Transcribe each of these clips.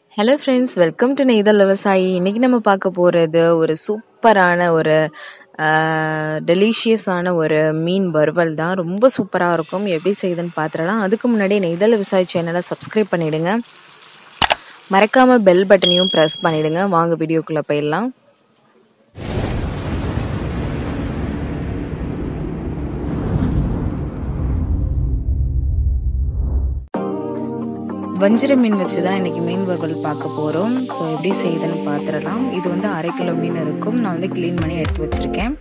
hello friends welcome to நெய்தல் விவசாயி இன்னைக்கு நம்ம பார்க்க போகிறது ஒரு சூப்பரான ஒரு டெலிஷியஸான ஒரு மீன் வறுவல் தான் ரொம்ப சூப்பராக இருக்கும் எப்படி செய்யுதுன்னு பார்த்துடலாம் அதுக்கு முன்னாடி நெய்தல் விவசாயி சேனலை சப்ஸ்கிரைப் பண்ணிடுங்க மறக்காமல் பெல் பட்டனையும் ப்ரெஸ் பண்ணிடுங்க வாங்க வீடியோக்குள்ளே போயிடலாம் வஞ்சிர மீன் வச்சு தான் இன்றைக்கி மீன் வறுவல் பார்க்க போகிறோம் ஸோ எப்படி செய்யுதுன்னு பார்த்துடலாம் இது வந்து அரை கிலோ மீன் இருக்கும் நான் வந்து க்ளீன் பண்ணி எடுத்து வச்சுருக்கேன்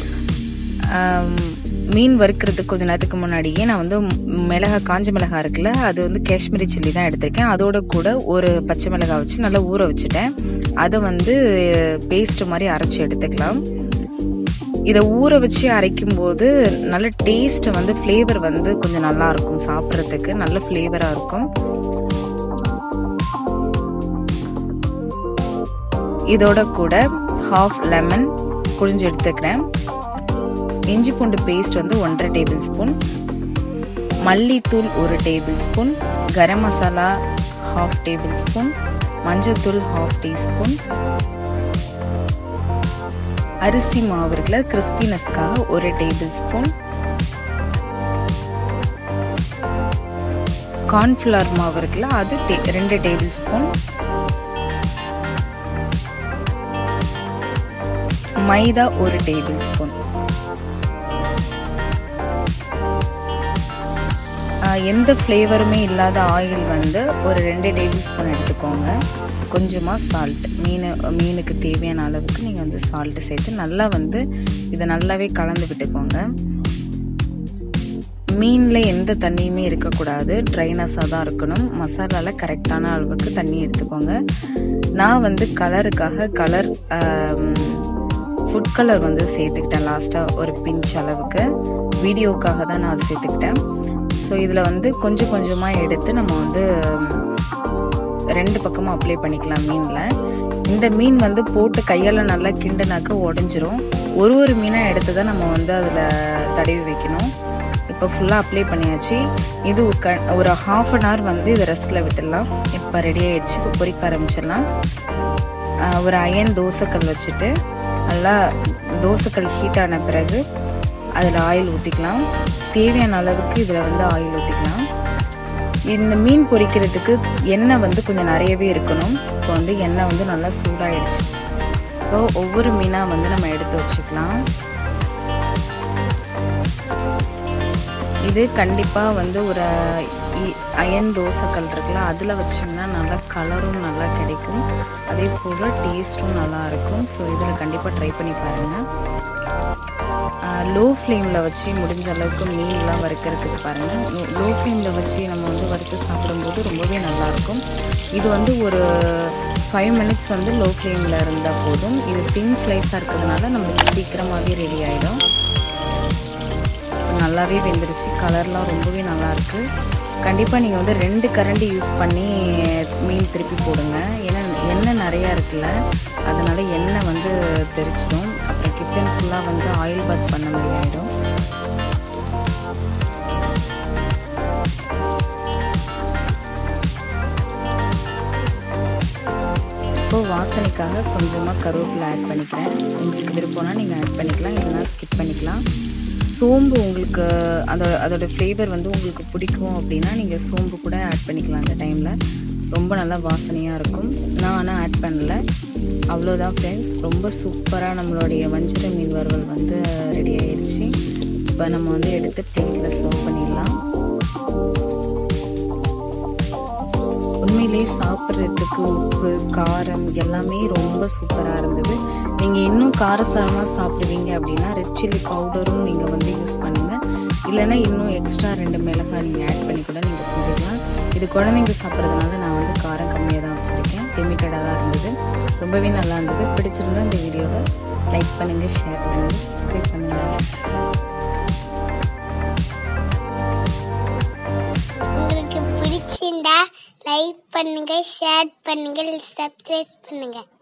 மீன் வறுக்கிறதுக்கு கொஞ்சம் நேரத்துக்கு முன்னாடியே நான் வந்து மிளகா காஞ்ச மிளகா இருக்குல்ல அது வந்து காஷ்மீரி சில்லி தான் எடுத்திருக்கேன் அதோட கூட ஒரு பச்சை மிளகா வச்சு நல்லா ஊற வச்சுட்டேன் அதை வந்து பேஸ்ட் மாதிரி அரைச்சி எடுத்துக்கலாம் இதை ஊற வச்சு அரைக்கும் போது நல்ல டேஸ்ட் வந்து ஃப்ளேவர் வந்து கொஞ்சம் நல்லா இருக்கும் சாப்பிட்றதுக்கு நல்ல ஃப்ளேவராக இருக்கும் இதோட கூட ஹாஃப் லெமன் புழிஞ்சு எடுத்துக்கிறேன் இஞ்சி பூண்டு பேஸ்ட் வந்து ஒன்றரை டேபிள் ஸ்பூன் மல்லித்தூள் ஒரு tablespoon garam masala half tablespoon மஞ்சள்தூள் ஹாஃப் டீஸ்பூன் அரிசி மாவு இருக்குல்ல கிறிஸ்பினஸ்க்காக ஒரு டேபிள் ஸ்பூன் கார்ன்ஃப்ளவர் மாவு இருக்குல்ல அது ரெண்டு டேபிள் ஸ்பூன் மைதா ஒரு டேபிள் ஸ்பூன் எந்த ஃப்ளேவருமே இல்லாத ஆயில் வந்து ஒரு ரெண்டு டேபிள் ஸ்பூன் எடுத்துக்கோங்க கொஞ்சமாக சால்ட் மீன் மீனுக்கு தேவையான அளவுக்கு நீங்கள் வந்து சால்ட்டு சேர்த்து நல்லா வந்து இதை நல்லாவே கலந்து விட்டுக்கோங்க மீனில் எந்த தண்ணியுமே இருக்கக்கூடாது ட்ரைனஸாக தான் இருக்கணும் மசாலாவில் கரெக்டான அளவுக்கு தண்ணி எடுத்துக்கோங்க நான் வந்து கலருக்காக கலர் ஃபுட் கலர் வந்து சேர்த்துக்கிட்டேன் லாஸ்ட்டாக ஒரு பிஞ்ச் அளவுக்கு வீடியோக்காக தான் நான் அது சேர்த்துக்கிட்டேன் ஸோ இதில் வந்து கொஞ்சம் கொஞ்சமாக எடுத்து நம்ம வந்து ரெண்டு பக்கமும் அப்ளை பண்ணிக்கலாம் மீனில் இந்த மீன் வந்து போட்டு கையால் நல்லா கிண்டுனாக்க உடஞ்சிரும் ஒரு ஒரு மீனாக எடுத்து தான் நம்ம வந்து அதில் தடவி வைக்கணும் இப்போ ஃபுல்லாக அப்ளை பண்ணியாச்சு இது க ஒரு ஹாஃப் அன் ஹவர் வந்து இதை ரெஸ்ட்டில் விட்டுடலாம் இப்போ ரெடி ஆகிடுச்சு இப்போ பொறிக்க ஆரம்பிச்சிடலாம் ஒரு அயன் தோசைக்கல் வச்சுட்டு நல்லா தோசைக்கல் ஹீட் ஆன பிறகு அதில் ஆயில் ஊற்றிக்கலாம் தேவையான அளவுக்கு இதில் வந்து ஆயில் ஊற்றிக்கலாம் இந்த மீன் பொரிக்கிறதுக்கு எண்ணெய் வந்து கொஞ்சம் நிறையவே இருக்கணும் இப்போ வந்து எண்ணெய் வந்து நல்லா சூடாயிடுச்சு இப்போ ஒவ்வொரு மீனாக வந்து நம்ம எடுத்து வச்சுக்கலாம் இது கண்டிப்பாக வந்து ஒரு அயன் தோசைக்கல் இருக்குல்ல அதில் வச்சிங்கன்னா நல்லா கலரும் நல்லா கிடைக்கும் அதே போல் டேஸ்ட்டும் நல்லா இருக்கும் ஸோ இதில் கண்டிப்பாக ட்ரை பண்ணி பாருங்கள் லோ ஃப்ளேமில் வச்சு முடிஞ்ச அளவுக்கு மீன்லாம் வறுக்கிறதுக்கு பாருங்கள் லோ ஃப்ளேமில் வச்சு நம்ம வந்து வறுத்து சாப்பிடும்போது ரொம்பவே நல்லாயிருக்கும் இது வந்து ஒரு ஃபைவ் மினிட்ஸ் வந்து லோ ஃப்ளேமில் இருந்தால் போதும் இது தின் ஸ்லைஸாக இருக்கிறதுனால நம்மளுக்கு சீக்கிரமாகவே ரெடி ஆகிடும் நல்லாவே வெந்துருச்சு கலர்லாம் ரொம்பவே நல்லாயிருக்கு கண்டிப்பாக நீங்கள் வந்து ரெண்டு கரண்டி யூஸ் பண்ணி மீன் திருப்பி போடுங்க ஏன்னா எண்ணெய் நிறையா இருக்குல்ல அதனால் எண்ணெய் வந்து தெரிச்சிடும் அப்புறம் கிச்சன் ஃபுல்லாக வந்து ஆயில் பாத் பண்ண மாதிரி ஆகிடும் இப்போது வாசனைக்காக கொஞ்சமாக கருவேப்பிலை ஆட் பண்ணிக்கிறேன் உங்களுக்கு விருப்பம்னா நீங்கள் ஆட் பண்ணிக்கலாம் இல்லைனா ஸ்கிப் பண்ணிக்கலாம் சோம்பு உங்களுக்கு அதோட அதோட ஃப்ளேவர் வந்து உங்களுக்கு பிடிக்கும் அப்படின்னா நீங்கள் சோம்பு கூட ஆட் பண்ணிக்கலாம் அந்த டைமில் ரொம்ப நல்லா வாசனையாக இருக்கும் நான் ஆனால் ஆட் பண்ணல அவ்வளோதான் ஃப்ரெண்ட்ஸ் ரொம்ப சூப்பராக நம்மளுடைய வஞ்சிர மீன் வறுவல் வந்து ரெடி ஆயிடுச்சு இப்போ நம்ம வந்து எடுத்து பிளேட்டில் சர்வ் பண்ணிடலாம் உண்மையிலே சாப்பிட்றதுக்கு உப்பு காரம் எல்லாமே ரொம்ப சூப்பராக இருந்தது நீங்கள் இன்னும் காரசாரமாக சாப்பிடுவீங்க அப்படின்னா ரெட் சில்லி பவுடரும் நீங்கள் வந்து யூஸ் பண்ணுங்கள் இல்லைன்னா இன்னும் எக்ஸ்ட்ரா ரெண்டு மிளகாய் நீங்கள் ஆட் பண்ணி கூட நீங்கள் செஞ்சுக்கலாம் இது குழந்தைங்க சாப்பிட்றதுனால நான் வந்து காரம் கம்மியாக தான் வச்சுருக்கேன் லிமிட்டடாக தான் இருந்தது ரொம்பவே நல்லா இருந்தது பிடிச்சிருந்தா இந்த வீடியோவை லைக் பண்ணுங்கள் ஷேர் பண்ணுங்கள் சப்ஸ்கிரைப் பண்ணுங்கள் உங்களுக்கு பிடிச்சிருந்தா லைக் பண்ணுங்க ஷேர் பண்ணுங்க சப்ஸ்கிரைப் பண்ணுங்க